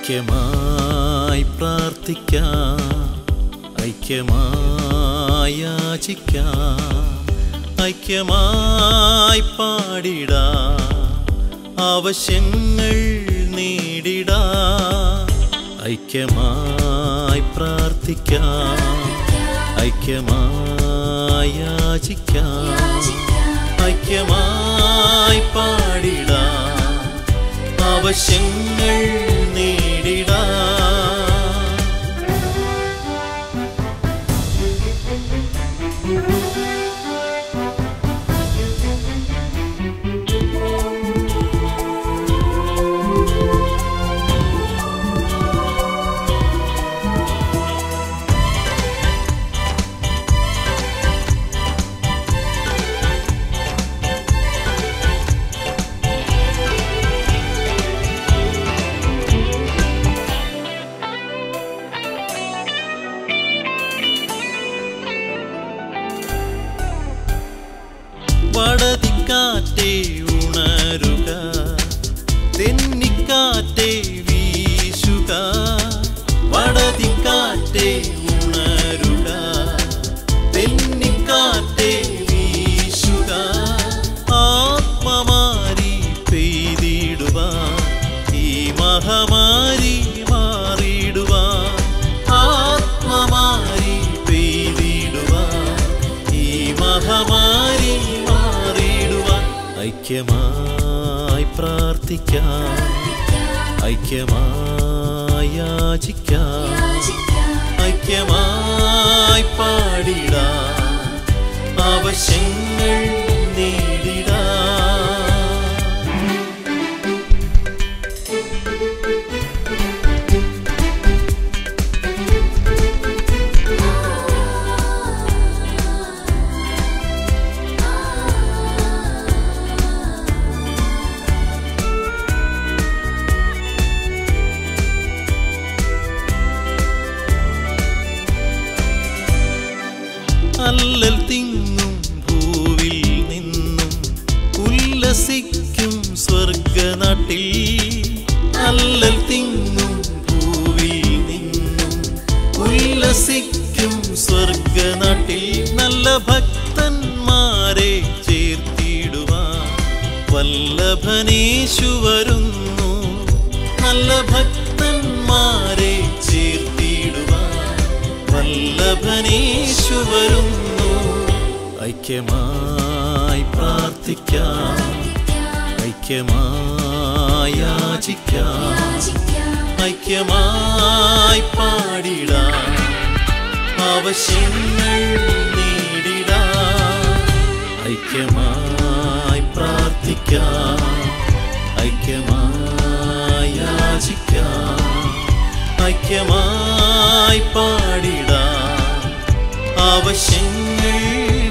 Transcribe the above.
ഐക്യമായി പ്രാർത്ഥിക്കാം ഐക്യമായി യാചിക്കാം ഐക്യമായി പാടിടാം ആവശ്യങ്ങൾ നേടിടാം ഐക്യമായി പ്രാർത്ഥിക്കാം ഐക്യമായി യാചിക്കാം ഐക്യമായി പാടിടാം ആവശ്യങ്ങൾ നേടിടാം വടതിക്കാറ്റേ ഉണരുക തെന്നിക്കാറ്റേ വീശുക വടതിക്കാറ്റേ ഉണരുക തെന്നിക്കാറ്റേ വീശുക ആത്മമാരി പെയ്തിടുവാൻ ഈ മഹാമാരി മാറിയിടുവാൻ ആത്മമാരി പെയ്തിടുവാൻ ഈ മഹാമാരി മാറിയിടുവാൻ ഐക്യമായി പ്രാർത്ഥിക്കാം ഐക്യമായി യാചിക്കാം ഐക്യമായി പാടിടാം ആവശ്യങ്ങൾ നേടിടാം അല്ലൽ തിങ്ങും ഭൂവിൽ നിന്നും ഉല്ലസിക്കും സ്വർഗനാട്ടിൽ അല്ലൽ തിങ്ങും ഭൂവിൽ നിന്നും ഉല്ലസിക്കും സ്വർഗനാട്ടിൽ നല്ല ഭക്തന്മാരെ ചേർത്തിടുവാൻ വല്ലഭനേശു വരുന്നു നല്ല ഭക്തന്മാരെ ചേർത്തിടുവാൻ വല്ലഭനേശു വരുന്നു ഐക്യമായി പ്രാർത്ഥിക്കാം ഐക്യമായി യാചിക്കാം ഐക്യമായി പാടിടാം ആവശ്യങ്ങൾ നേടിടാം ഐക്യമായി പ്രാർത്ഥിക്കാം ഐക്യമായി യാചിക്കാം ഐക്യമായി പാടിടാം ആവശ്യങ്ങൾ